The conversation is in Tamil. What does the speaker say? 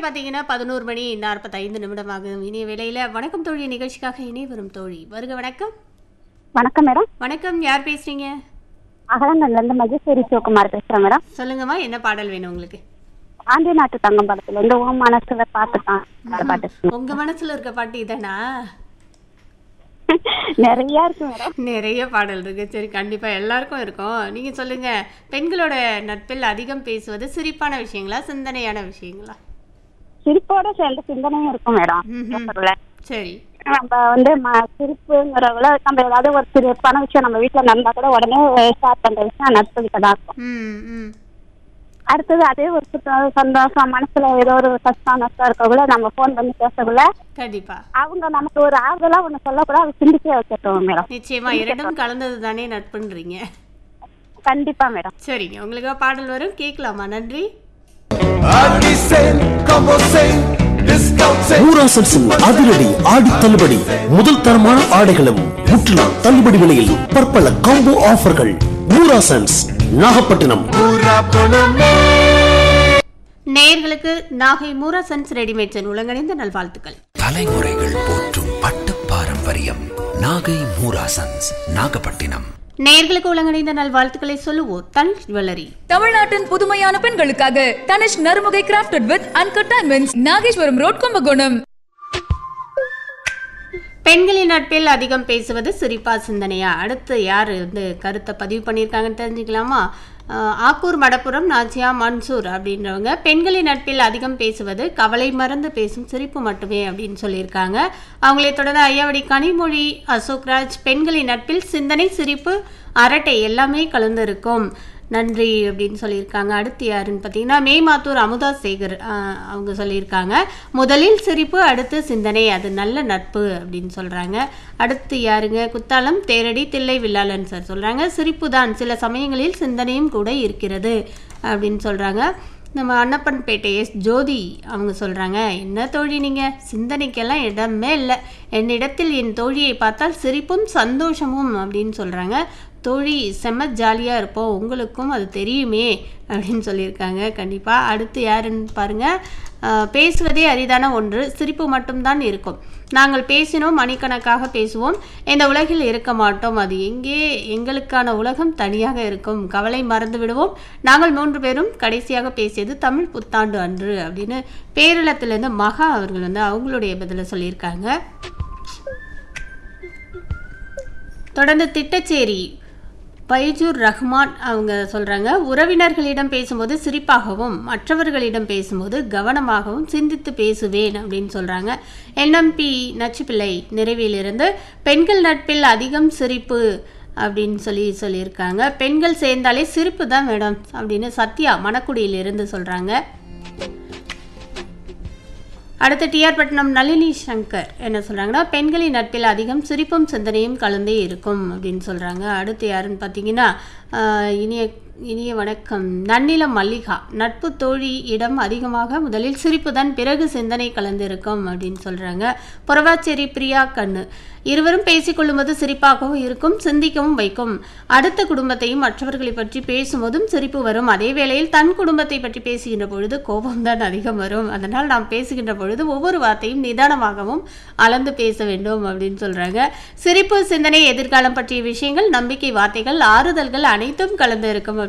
பார்த்தீங்கன்னா பதினோரு மணி நாற்பத்தைந்து நிமிடமாகும் இனிய வேளையில் வணக்கம் தோழி நிகழ்ச்சிக்காக இணை வரும் தோழி வருக வணக்கம் வணக்கம் மேடம் வணக்கம் யார் பேசுறீங்க அகலங்கல்ல இருந்து மகேஸ்வரி சிவகுமார் பேசுறேன் மேடம் சொல்லுங்கம்மா என்ன பாடல் வேணும் உங்களுக்கு ஆண்டி நாட்டு தங்கம் படத்துல இருந்து ஓ மனசுல பாத்துட்டான் அந்த பாட்டு உங்க மனசுல இருக்க பாட்டு இதானா நிறைய இருக்கு மேடம் நிறைய பாடல் இருக்கு சரி கண்டிப்பா எல்லாருக்கும் இருக்கும் நீங்க சொல்லுங்க பெண்களோட நட்பில் அதிகம் பேசுவது சிரிப்பான விஷயங்களா சிந்தனையான விஷயங்களா சிரிப்போட சேர்ந்து சிந்தனையும் இருக்கும் மேடம் ம்ஹும். பேசுறதுல. சரி நம்ம வந்து ம- சிரிப்புங்கிறவங்கள நம்ம ஏதாவது ஒரு சிறப்பான விஷயம் நம்ம வீட்டுல நடந்தா கூட உடனே ஸ்டார்ட் பண்ற விஷயம் நட்பு கிட்ட தான் இருக்கும் ம் ம் அடுத்தது அதே ஒரு சுத்த- சந்தோஷம் மனசுல ஏதோ ஒரு கஷ்டம் நஷ்டம் இருக்கக்குள்ள நம்ம ஃபோன் பண்ணி பேசக்குள்ள கண்டிப்பா அவங்க நமக்கு ஒரு ஆறுதலா ஒண்ணு சொல்லக்கூட அதை சிந்திக்க வச்சிட்டோம் மேடம் நிச்சயமா இரண்டும் கலந்தது தானே நட்புன்றீங்க கண்டிப்பா மேடம் சரிங்க உங்களுக்கு பாடல் வரும் கேட்கலாமா நன்றி Alisen, como sen, discount sen. ஊராசன்ஸின் அதிரடி ஆடி தள்ளுபடி முதல் தரமான ஆடைகளும் முற்றிலும் தள்ளுபடி விலையில் பற்பல காம்போ ஆஃபர்கள் ஊராசன்ஸ் நாகப்பட்டினம் Pura poname. நேயர்களுக்கு நாகை மூரா சன்ஸ் ரெடிமேட்ஸின் உலகணிந்த நல்வாழ்த்துக்கள் தலைமுறைகள் போற்றும் பட்டு பாரம்பரியம் நாகை மூராசன்ஸ் நாகப்பட்டினம் நேயர்களுக்கு உலகணிந்த நல்வாழ்த்துக்களை சொல்லுவோர் தனிஷ் ஜுவல்லரி தமிழ்நாட்டின் புதுமையான பெண்களுக்காக Tanishq Narumugai crafted with uncut diamonds Nageswaram road Kumbakonam பெண்களின் நட்பில் அதிகம் பேசுவது சிரிப்பா சிந்தனையா அடுத்து யார் வந்து கருத்தை பதிவு பண்ணியிருக்காங்கன்னு தெரிஞ்சுக்கலாமா அஹ், ஆக்கூர் மடப்புரம் நாச்சியா மன்சூர் அப்படின்றவங்க பெண்களின் நட்பில் அதிகம் பேசுவது கவலை மறந்து பேசும் சிரிப்பு மட்டுமே அப்படின்னு சொல்லியிருக்காங்க அவங்களை தொடர்ந்து ஐயாவடி கனிமொழி அசோக்ராஜ் பெண்களின் நட்பில் சிந்தனை சிரிப்பு அரட்டை எல்லாமே கலந்திருக்கும் நன்றி அப்படின்னு சொல்லியிருக்காங்க அடுத்து யாருன்னு பார்த்தீங்கன்னா மேமாத்தூர் அமுதா சேகர் ஆஹ், அவங்க சொல்லியிருக்காங்க முதலில் சிரிப்பு அடுத்து சிந்தனை அது நல்ல நட்பு அப்படின்னு சொல்கிறாங்க அடுத்து யாருங்க குத்தாலம் தேரடி தில்லை வில்லாளன் சார் சொல்கிறாங்க சிரிப்பு தான் சில சமயங்களில் சிந்தனையும் கூட இருக்கிறது அப்படின்னு சொல்கிறாங்க நம்ம அன்னப்பன்பேட்டை எஸ் ஜோதி அவங்க சொல்கிறாங்க என்ன தோழி நீங்கள் சிந்தனைக்கெல்லாம் இடமே இல்லை என்னிடத்தில் என் தோழியை பார்த்தால் சிரிப்பும் சந்தோஷமும் அப்படின்னு சொல்கிறாங்க தோழி செம்ம ஜாலியாக இருப்போம் உங்களுக்கும் அது தெரியுமே அப்படின்னு சொல்லியிருக்காங்க கண்டிப்பாக அடுத்து யாருன்னு பாருங்கள் ஆஹ், பேசுவதே அரிதான ஒன்று சிரிப்பு மட்டும்தான் இருக்கும் நாங்கள் பேசினோம் மணிக்கணக்காக பேசுவோம் இந்த உலகில் இருக்க மாட்டோம் அது எங்கே எங்களுக்கான உலகம் தனியாக இருக்கும் கவலை மறந்து விடுவோம் நாங்கள் மூன்று பேரும் கடைசியாக பேசியது தமிழ் புத்தாண்டு அன்று அப்படின்னு பேரளத்திலேருந்து மகா அவர்கள் வந்து அவங்களுடைய பதிலை சொல்லியிருக்காங்க தொடர்ந்து திட்டச்சேரி பைஜூர் ரஹ்மான் அவங்க சொல்கிறாங்க உறவினர்களிடம் பேசும்போது சிரிப்பாகவும் மற்றவர்களிடம் பேசும்போது கவனமாகவும் சிந்தித்து பேசுவேன் அப்படின்னு சொல்கிறாங்க என்எம்பி நச்சுப்பிள்ளை நிறைவிலிருந்து பெண்கள் நட்பில் அதிகம் சிரிப்பு அப்படின்னு சொல்லி சொல்லியிருக்காங்க பெண்கள் சேர்ந்தாலே சிரிப்பு தான் மேடம் அப்படின்னு சத்யா மணக்குடியிலிருந்து சொல்கிறாங்க அடுத்து டிஆர் பட்டினம் நளினி சங்கர் என்ன சொல்கிறாங்கன்னா பெண்களின் நட்பில் அதிகம் சிரிப்பும் சிந்தனையும் கலந்தே இருக்கும் அப்படின்னு சொல்கிறாங்க அடுத்து யாருன்னு பார்த்தீங்கன்னா ஆஹ், இனிய இனிய வணக்கம் நன்னிலம் மல்லிகா நட்பு தோழி இடம் அதிகமாக முதலில் சிரிப்பு தான் பிறகு சிந்தனை கலந்திருக்கும் அப்படின்னு சொல்கிறாங்க புறவாச்சேரி பிரியா கண்ணு இருவரும் பேசிக்கொள்ளும்போது சிரிப்பாகவும் இருக்கும் சிந்திக்கவும் வைக்கும் அடுத்த குடும்பத்தையும் மற்றவர்களை பற்றி பேசும்போதும் சிரிப்பு வரும் அதே வேளையில் தன் குடும்பத்தை பற்றி பேசுகின்ற பொழுது கோபம்தான் அதிகம் வரும் அதனால் நாம் பேசுகின்ற பொழுது ஒவ்வொரு வார்த்தையும் நிதானமாகவும் அளந்து பேச வேண்டும் அப்படின்னு சொல்றாங்க சிரிப்பு சிந்தனை எதிர்காலம் பற்றிய விஷயங்கள் நம்பிக்கை வார்த்தைகள் ஆறுதல்கள் அனைத்தும் கலந்து இருக்கும்